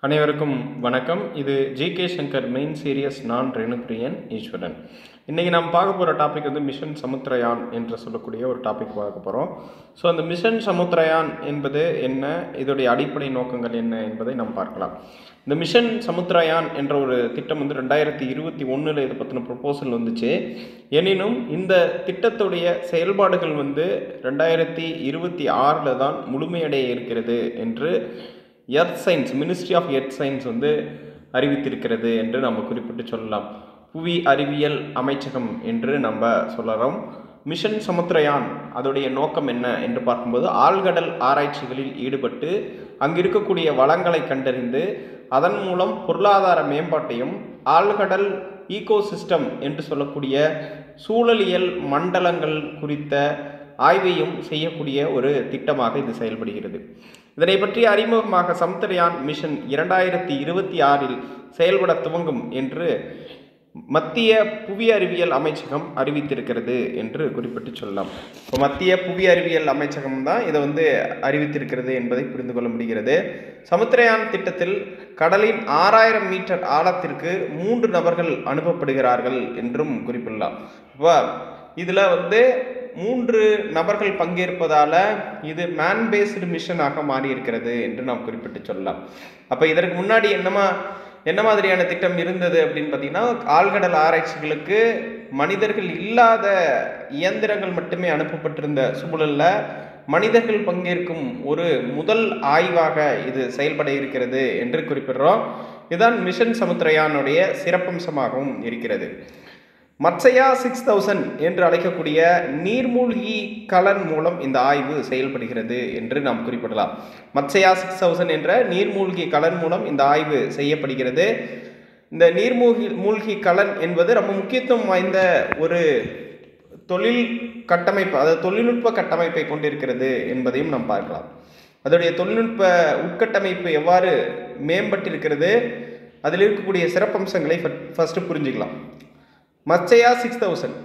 அனைவருக்கும் வணக்கம் இது ஜிகே சங்கர் மெயின் சீரியஸ் நான் ரேணுபிரியன் ஈஸ்வரன் இன்றைக்கி நாம் பார்க்க போகிற டாபிக் வந்து மிஷன் சமுத்திரயான் என்று சொல்லக்கூடிய ஒரு டாபிக் பார்க்க போகிறோம் ஸோ அந்த மிஷன் சமுத்திரயான் என்பது என்ன இதோடைய அடிப்படை நோக்கங்கள் என்ன என்பதை நாம் பார்க்கலாம் இந்த மிஷன் சமுத்திரயான் என்ற ஒரு திட்டம் வந்து ரெண்டாயிரத்தி இருபத்தி ஒன்றில் இதை பற்றின ப்ரொப்போசல் வந்துச்சு எனினும் இந்த திட்டத்துடைய செயல்பாடுகள் வந்து ரெண்டாயிரத்தி இருபத்தி ஆறில் தான் முழுமையடைய இருக்கிறது என்று earth science ministry of earth science வந்து அறிவித்திருக்கிறது என்று நம்ம குறிப்பிட்டு சொல்லலாம் புவி அறிவியல் அமைச்சகம் என்று நம்ம சொல்லலாம் மிஷன் சமுத்திரயான் அதோடைய நோக்கம் என்ன என்று பார்க்கும்போது ஆழ்கடல் ஆராய்ச்சிகளில் ஈடுபட்டு அங்கு இருக்கக்கூடிய வளங்களை கண்டறிந்து அதன் மூலம் பொருளாதார மேம்பாட்டையும் ஆழ்கடல் ஈகோசிஸ்டம் என்று சொல்லக்கூடிய சூழலியல் மண்டலங்கள் குறித்த ஆய்வையும் செய்யக்கூடிய ஒரு திட்டமாக இது செயல்படுகிறது இதனை பற்றி அறிமுகமாக சமுத்திரயான் மிஷன் இரண்டாயிரத்தி இருபத்தி ஆறில் செயல்பட துவங்கும் என்று மத்திய புவி அறிவியல் அமைச்சகம் அறிவித்திருக்கிறது என்று குறிப்பிட்டு சொல்லலாம் இப்போ மத்திய புவி அறிவியல் அமைச்சகம் தான் இதை வந்து அறிவித்திருக்கிறது என்பதை புரிந்து கொள்ள முடிகிறது சமுத்திரயான் திட்டத்தில் கடலின் ஆறாயிரம் மீட்டர் ஆழத்திற்கு மூன்று நபர்கள் அனுப்பப்படுகிறார்கள் என்றும் குறிப்பிடலாம் இப்போ இதில் வந்து மூன்று நபர்கள் பங்கேற்பதால் இது மேன் பேஸ்டு மிஷனாக மாறி இருக்கிறது என்று நாம் குறிப்பிட்டு சொல்லலாம் அப்போ இதற்கு முன்னாடி என்னமா என்ன மாதிரியான திட்டம் இருந்தது அப்படின்னு பார்த்தீங்கன்னா ஆழ்கடல் ஆராய்ச்சிகளுக்கு மனிதர்கள் இல்லாத இயந்திரங்கள் மட்டுமே அனுப்பப்பட்டிருந்த சூழலில் மனிதர்கள் பங்கேற்கும் ஒரு முதல் ஆய்வாக இது செயல்பட இருக்கிறது என்று குறிப்பிடுறோம் இதுதான் மிஷன் சமுத்திரயானுடைய சிறப்பம்சமாகவும் இருக்கிறது மத்சயா சிக்ஸ் தௌசண்ட் என்று அழைக்கக்கூடிய நீர்மூழ்கி கலன் மூலம் இந்த ஆய்வு செயல்படுகிறது என்று நாம் குறிப்பிடலாம் மத்சயா சிக்ஸ் தௌசண்ட் என்ற நீர்மூழ்கி கலன் மூலம் இந்த ஆய்வு செய்யப்படுகிறது இந்த நீர்மூழ்கி மூழ்கி கலன் என்பது ரொம்ப முக்கியத்துவம் வாய்ந்த ஒரு தொழில் கட்டமைப்பு அதாவது தொழில்நுட்ப கட்டமைப்பை கொண்டிருக்கிறது என்பதையும் நாம் பார்க்கலாம் அதோடைய தொழில்நுட்ப உட்கட்டமைப்பு எவ்வாறு மேம்பட்டிருக்கிறது அதில் இருக்கக்கூடிய சிறப்பம்சங்களை ஃபஸ்ட்டு புரிஞ்சுக்கலாம் மச்சையா சிக்ஸ் தௌசண்ட்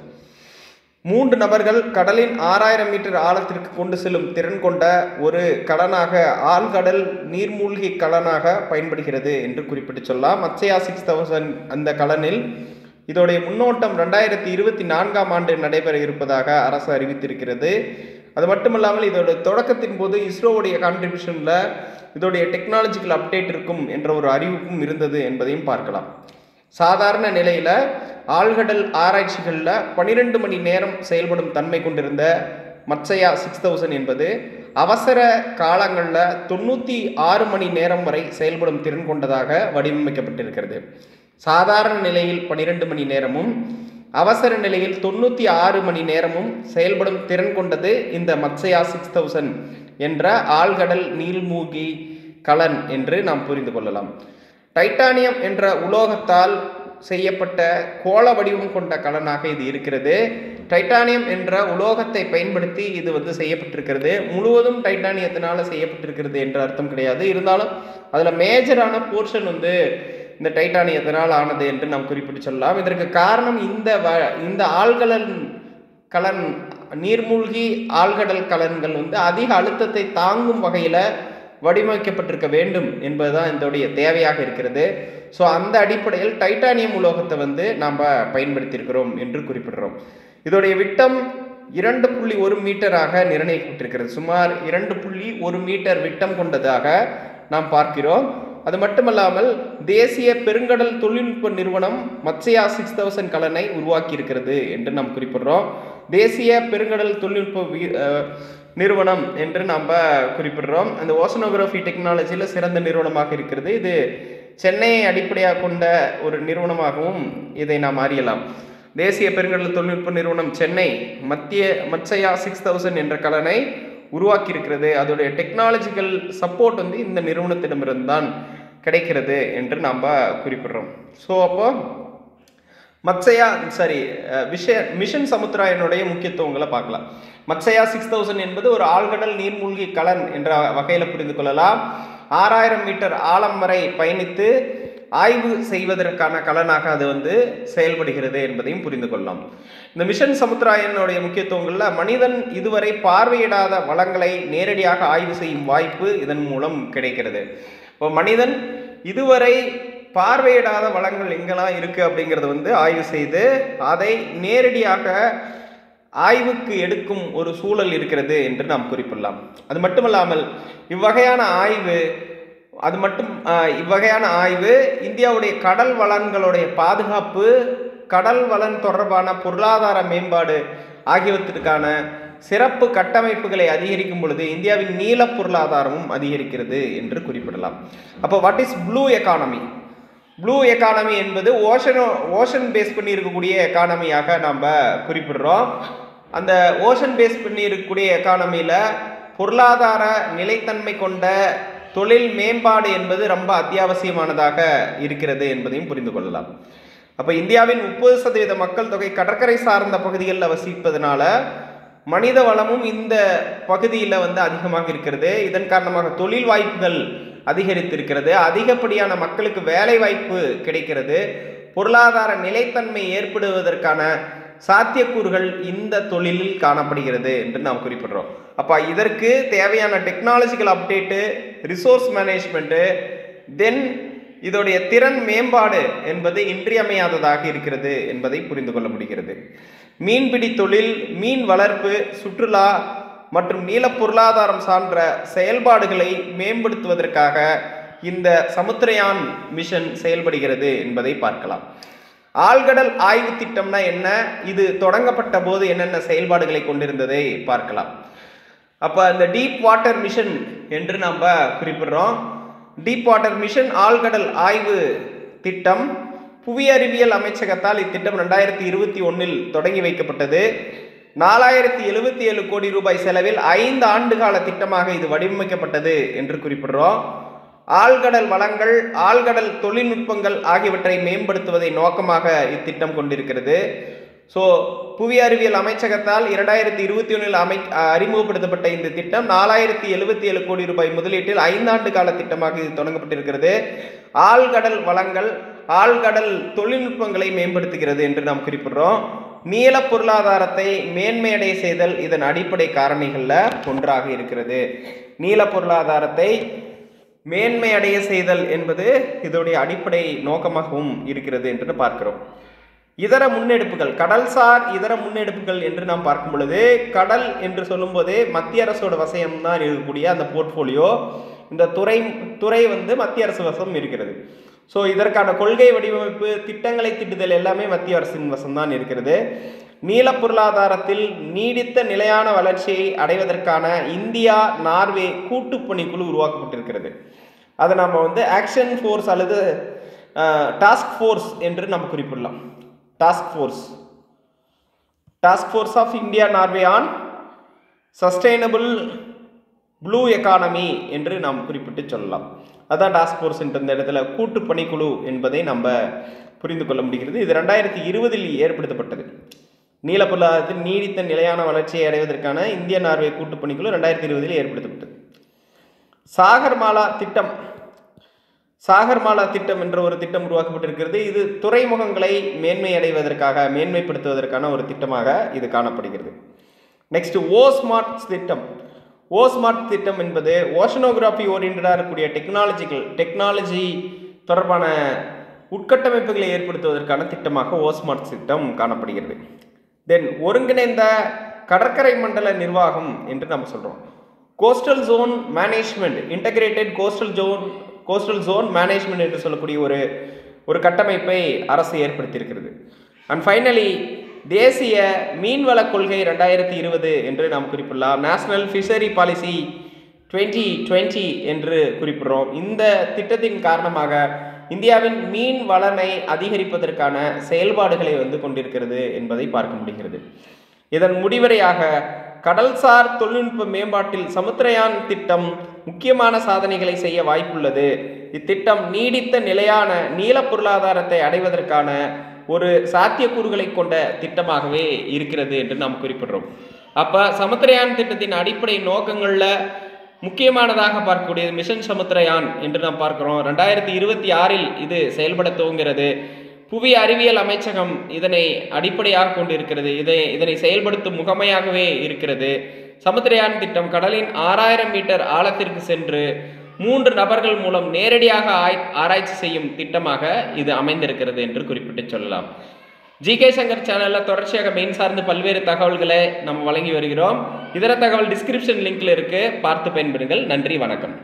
மூன்று நபர்கள் கடலின் ஆறாயிரம் மீட்டர் ஆழத்திற்கு கொண்டு செல்லும் திறன் கொண்ட ஒரு கடனாக ஆழ்கடல் நீர்மூழ்கி கடனாக பயன்படுகிறது என்று குறிப்பிட்டு சொல்லலாம் மச்சையா சிக்ஸ் தௌசண்ட் அந்த கடனில் இதோடைய முன்னோட்டம் ரெண்டாயிரத்தி இருபத்தி நான்காம் ஆண்டு நடைபெற இருப்பதாக அரசு அறிவித்திருக்கிறது அது மட்டுமல்லாமல் இதோட தொடக்கத்தின் போது இஸ்ரோவுடைய கான்ட்ரிபியூஷனில் இதோடைய டெக்னாலஜிக்கல் அப்டேட் இருக்கும் என்ற ஒரு அறிவிப்பும் இருந்தது என்பதையும் பார்க்கலாம் சாதாரண நிலையில் ஆழ்கடல் ஆராய்ச்சிகளில் பன்னிரெண்டு மணி நேரம் செயல்படும் தன்மை கொண்டிருந்த மத்சயா சிக்ஸ் தௌசண்ட் என்பது அவசர காலங்களில் தொண்ணூற்றி ஆறு மணி நேரம் வரை செயல்படும் திறன் கொண்டதாக வடிவமைக்கப்பட்டிருக்கிறது சாதாரண நிலையில் பன்னிரெண்டு மணி நேரமும் அவசர நிலையில் தொண்ணூற்றி ஆறு மணி நேரமும் செயல்படும் திறன் கொண்டது இந்த மத்சயா சிக்ஸ் தௌசண்ட் என்ற ஆழ்கடல் நீர்மூழ்கி கலன் என்று நாம் புரிந்து கொள்ளலாம் டைட்டானியம் என்ற உலோகத்தால் செய்யப்பட்ட கோள வடிவம் கொண்ட கலனாக இது இருக்கிறது டைட்டானியம் என்ற உலோகத்தை பயன்படுத்தி இது வந்து செய்யப்பட்டிருக்கிறது முழுவதும் டைட்டானியத்தினால செய்யப்பட்டிருக்கிறது என்ற அர்த்தம் கிடையாது இருந்தாலும் அதில் மேஜரான போர்ஷன் வந்து இந்த டைட்டானியத்தினால் ஆனது என்று நாம் குறிப்பிட்டு சொல்லலாம் இதற்கு காரணம் இந்த வ இந்த ஆழ்கலன் கலன் நீர்மூழ்கி ஆழ்கடல் கலன்கள் வந்து அதிக அழுத்தத்தை தாங்கும் வகையில் வடிவமைக்கப்பட்டிருக்க வேண்டும் என்பதுதான் இதோடைய தேவையாக இருக்கிறது ஸோ அந்த அடிப்படையில் டைட்டானியம் உலோகத்தை வந்து நாம் பயன்படுத்தியிருக்கிறோம் என்று குறிப்பிடுறோம் இதோடைய விட்டம் இரண்டு புள்ளி ஒரு மீட்டராக நிர்ணயிக்கப்பட்டிருக்கிறது சுமார் இரண்டு புள்ளி ஒரு மீட்டர் விட்டம் கொண்டதாக நாம் பார்க்கிறோம் அது மட்டுமல்லாமல் தேசிய பெருங்கடல் தொழில்நுட்ப நிறுவனம் மத்சயா சிக்ஸ் தௌசண்ட் கலனை உருவாக்கி இருக்கிறது என்று நாம் குறிப்பிடுறோம் தேசிய பெருங்கடல் தொழில்நுட்ப நிறுவனம் என்று நாம் குறிப்பிடுறோம் அந்த ஓசனோகிராஃபி டெக்னாலஜியில் சிறந்த நிறுவனமாக இருக்கிறது இது சென்னையை அடிப்படையாக கொண்ட ஒரு நிறுவனமாகவும் இதை நாம் அறியலாம் தேசிய பெருங்கடல் தொழில்நுட்ப நிறுவனம் சென்னை மத்திய மத்சயா சிக்ஸ் தௌசண்ட் என்ற கலனை உருவாக்கி இருக்கிறது அதோடைய டெக்னாலஜிக்கல் சப்போர்ட் வந்து இந்த நிறுவனத்திடமிருந்து தான் கிடைக்கிறது என்று நாம் குறிப்பிடுறோம் ஸோ அப்போ மத்சயா சாரி விஷய மிஷன் சமுத்திராயனுடைய முக்கியத்துவங்களை பார்க்கலாம் மத்சயா சிக்ஸ் தௌசண்ட் என்பது ஒரு ஆழ்கடல் நீர்மூழ்கி கலன் என்ற வகையில் புரிந்து கொள்ளலாம் ஆறாயிரம் மீட்டர் ஆழம் வரை பயணித்து ஆய்வு செய்வதற்கான கலனாக அது வந்து செயல்படுகிறது என்பதையும் புரிந்து கொள்ளலாம் இந்த மிஷன் சமுத்திராயனுடைய முக்கியத்துவங்களில் மனிதன் இதுவரை பார்வையிடாத வளங்களை நேரடியாக ஆய்வு செய்யும் வாய்ப்பு இதன் மூலம் கிடைக்கிறது இப்போ மனிதன் இதுவரை பார்வையிடாத வளங்கள் எங்கெல்லாம் இருக்குது அப்படிங்கிறத வந்து ஆய்வு செய்து அதை நேரடியாக ஆய்வுக்கு எடுக்கும் ஒரு சூழல் இருக்கிறது என்று நாம் குறிப்பிடலாம் அது மட்டுமல்லாமல் இவ்வகையான ஆய்வு அது மட்டும் ஆஹ், இவ்வகையான ஆய்வு இந்தியாவுடைய கடல் வளங்களுடைய பாதுகாப்பு கடல் வளம் தொடர்பான பொருளாதார மேம்பாடு ஆகியவற்றிற்கான சிறப்பு கட்டமைப்புகளை அதிகரிக்கும் பொழுது இந்தியாவின் நீல பொருளாதாரமும் அதிகரிக்கிறது என்று குறிப்பிடலாம் அப்போ what is blue economy blue economy என்பது ஓஷனோ ஓஷன் பேஸ் பண்ணி இருக்கக்கூடிய எக்கானமியாக நம்ம குறிப்பிடுறோம் அந்த ஓஷன் பேஸ் பண்ணி இருக்கக்கூடிய எக்கானமியில் பொருளாதார நிலைத்தன்மை கொண்ட தொழில் மேம்பாடு என்பது ரொம்ப அத்தியாவசியமானதாக இருக்கிறது என்பதையும் புரிந்து கொள்ளலாம் அப்போ இந்தியாவின் முப்பது சதவீத மக்கள் தொகை கடற்கரை சார்ந்த பகுதிகளில் வசிப்பதனால மனித வளமும் இந்த பகுதியில் வந்து அதிகமாக இருக்கிறது இதன் காரணமாக தொழில் வாய்ப்புகள் அதிகரித்திருக்கிறது அதிகப்படியான மக்களுக்கு வேலை வாய்ப்பு கிடைக்கிறது பொருளாதார நிலைத்தன்மை ஏற்படுவதற்கான சாத்தியக்கூறுகள் இந்த தொழிலில் காணப்படுகிறது என்று நாம் குறிப்பிடுறோம் அப்போ இதற்கு தேவையான technological update resource management then இதோடைய திறன் மேம்பாடு என்பது இன்றியமையாததாக இருக்கிறது என்பதை புரிந்து கொள்ள முடிகிறது மீன்பிடி தொழில் மீன் வளர்ப்பு சுற்றுலா மற்றும் நீல பொருளாதாரம் சார்ந்த செயல்பாடுகளை மேம்படுத்துவதற்காக இந்த சமுத்திரயான் மிஷன் செயல்படுகிறது என்பதை பார்க்கலாம் ஆழ்கடல் ஆய்வு திட்டம்னா என்ன இது தொடங்கப்பட்ட போது என்னென்ன செயல்பாடுகளை கொண்டிருந்ததை பார்க்கலாம் அப்போ இந்த டீப் வாட்டர் மிஷன் என்று நம்ம குறிப்பிடுறோம் டீப் வாட்டர் மிஷன் ஆழ்கடல் ஆய்வு திட்டம் புவி அறிவியல் அமைச்சகத்தால் இத்திட்டம் ரெண்டாயிரத்தி இருபத்தி ஒன்றில் தொடங்கி வைக்கப்பட்டது நாலாயிரத்தி எழுபத்தி ஏழு கோடி ரூபாய் செலவில் ஐந்து ஆண்டு கால திட்டமாக இது வடிவமைக்கப்பட்டது என்று குறிப்பிடுறோம் ஆழ்கடல் வளங்கள் ஆழ்கடல் தொழில்நுட்பங்கள் ஆகியவற்றை மேம்படுத்துவதை நோக்கமாக இத்திட்டம் கொண்டிருக்கிறது ஸோ புவி அறிவியல் அமைச்சகத்தால் இரண்டாயிரத்தி இருபத்தி ஒன்றில் அமை அறிமுகப்படுத்தப்பட்ட இந்த திட்டம் நாலாயிரத்தி எழுபத்தி ஏழு கோடி ரூபாய் முதலீட்டில் ஐந்தாண்டு கால திட்டமாக இது தொடங்கப்பட்டிருக்கிறது ஆழ்கடல் வளங்கள் ஆழ்கடல் தொழில்நுட்பங்களை மேம்படுத்துகிறது என்று நாம் குறிப்பிடுறோம் நீல பொருளாதாரத்தை மேன்மையடைய செய்தல் இதன் அடிப்படை காரணிகளில் ஒன்றாக இருக்கிறது நீல பொருளாதாரத்தை மேன்மையடைய செய்தல் என்பது இதோடைய அடிப்படை நோக்கமாகவும் இருக்கிறது என்று பார்க்கிறோம் இதர முன்னெடுப்புகள் கடல்சார் இதர முன்னெடுப்புகள் என்று நாம் பார்க்கும் பொழுது கடல் என்று சொல்லும்போதே மத்திய அரசோட வசயம் தான் இருக்கக்கூடிய அந்த போர்ட்ஃபோலியோ இந்த துறை துறை வந்து மத்திய அரசு வசம் இருக்கிறது ஸோ இதற்கான கொள்கை வடிவமைப்பு திட்டங்களை திட்டுதல் எல்லாமே மத்திய அரசின் வசம்தான் இருக்கிறது நீல பொருளாதாரத்தில் நீடித்த நிலையான வளர்ச்சியை அடைவதற்கான இந்தியா நார்வே கூட்டுப்பணிக்குழு உருவாக்கப்பட்டிருக்கிறது அதை நம்ம வந்து ஆக்ஷன் ஃபோர்ஸ் அல்லது டாஸ்க் ஃபோர்ஸ் என்று நம்ம குறிப்பிடலாம் task force task force of India Norway on sustainable blue economy என்று நாம் குறிப்பிட்டு சொல்லலாம் அதான் டாஸ்க் ஃபோர்ஸ் என்ற இந்த இடத்துல கூட்டு பணிக்குழு என்பதை நம்ம புரிந்து கொள்ள முடிகிறது இது ரெண்டாயிரத்தி இருபதில் ஏற்படுத்தப்பட்டது நீல பொருளாதாரத்தில் நீடித்த நிலையான வளர்ச்சியை அடைவதற்கான இந்திய நார்வே கூட்டுப்பணிக்குழு ரெண்டாயிரத்தி இருபதில் ஏற்படுத்தப்பட்டது சாகர்மாலா திட்டம் சாகர்மாலா திட்டம் என்ற ஒரு திட்டம் உருவாக்கப்பட்டிருக்கிறது இது துறைமுகங்களை மேன்மை அடைவதற்காக மேன்மைப்படுத்துவதற்கான ஒரு திட்டமாக இது காணப்படுகிறது நெக்ஸ்ட் ஓ ஸ்மார்ட் திட்டம் ஓ ஸ்மார்ட் திட்டம் என்பது ஓஷனோகிராஃபி ஓரியன்டாக இருக்கக்கூடிய டெக்னாலஜிக்கல் டெக்னாலஜி தொடர்பான உட்கட்டமைப்புகளை ஏற்படுத்துவதற்கான திட்டமாக ஓ ஸ்மார்ட் திட்டம் காணப்படுகிறது தென் ஒருங்கிணைந்த கடற்கரை மண்டல நிர்வாகம் என்று நம்ம சொல்கிறோம் coastal zone management integrated coastal zone coastal zone management என்று சொல்லக்கூடிய ஒரு ஒரு கட்டமைப்பை அரசு ஏற்படுத்தியிருக்கிறது அண்ட் ஃபைனலி தேசிய மீன்வள கொள்கை ரெண்டாயிரத்தி இருபது என்று நாம் குறிப்பிடலாம் national fishery policy twenty twenty என்று குறிப்பிடுறோம் இந்த திட்டத்தின் காரணமாக இந்தியாவின் மீன் வளனை அதிகரிப்பதற்கான செயல்பாடுகளை வந்து கொண்டிருக்கிறது என்பதை பார்க்க முடிகிறது இதன் முடிவரையாக கடல்சார் தொழில்நுட்ப மேம்பாட்டில் சமுத்திரயான் திட்டம் முக்கியமான சாதனைகளை செய்ய வாய்ப்புள்ளது இத்திட்டம் நீடித்த நிலையான நீல பொருளாதாரத்தை அடைவதற்கான ஒரு சாத்தியக்கூறுகளை கொண்ட திட்டமாகவே இருக்கிறது என்று நாம் குறிப்பிடுறோம் அப்போ சமுத்திரயான் திட்டத்தின் அடிப்படை நோக்கங்களில் முக்கியமானதாக பார்க்கக்கூடியது மிஷன் சமுத்திரயான் என்று நாம் பார்க்கிறோம் ரெண்டாயிரத்தி இருபத்தி ஆறில் இது செயல்பட துவங்கிறது புவி அறிவியல் அமைச்சகம் இதனை அடிப்படையாக கொண்டு இருக்கிறது இதை இதனை செயல்படுத்தும் முகமையாகவே இருக்கிறது சமுத்திரயான் திட்டம் கடலின் ஆறாயிரம் மீட்டர் ஆழத்திற்கு சென்று மூன்று நபர்கள் மூலம் நேரடியாக ஆய் ஆராய்ச்சி செய்யும் திட்டமாக இது அமைந்திருக்கிறது என்று குறிப்பிட்டு சொல்லலாம் ஜிகே சங்கர் சேனலில் தொடர்ச்சியாக மெயின் சார்ந்து பல்வேறு தகவல்களை நம்ம வழங்கி வருகிறோம் இதர தகவல் டிஸ்கிரிப்ஷன் லிங்க்ல இருக்கு பார்த்து பயன்பெறுங்கள் நன்றி வணக்கம்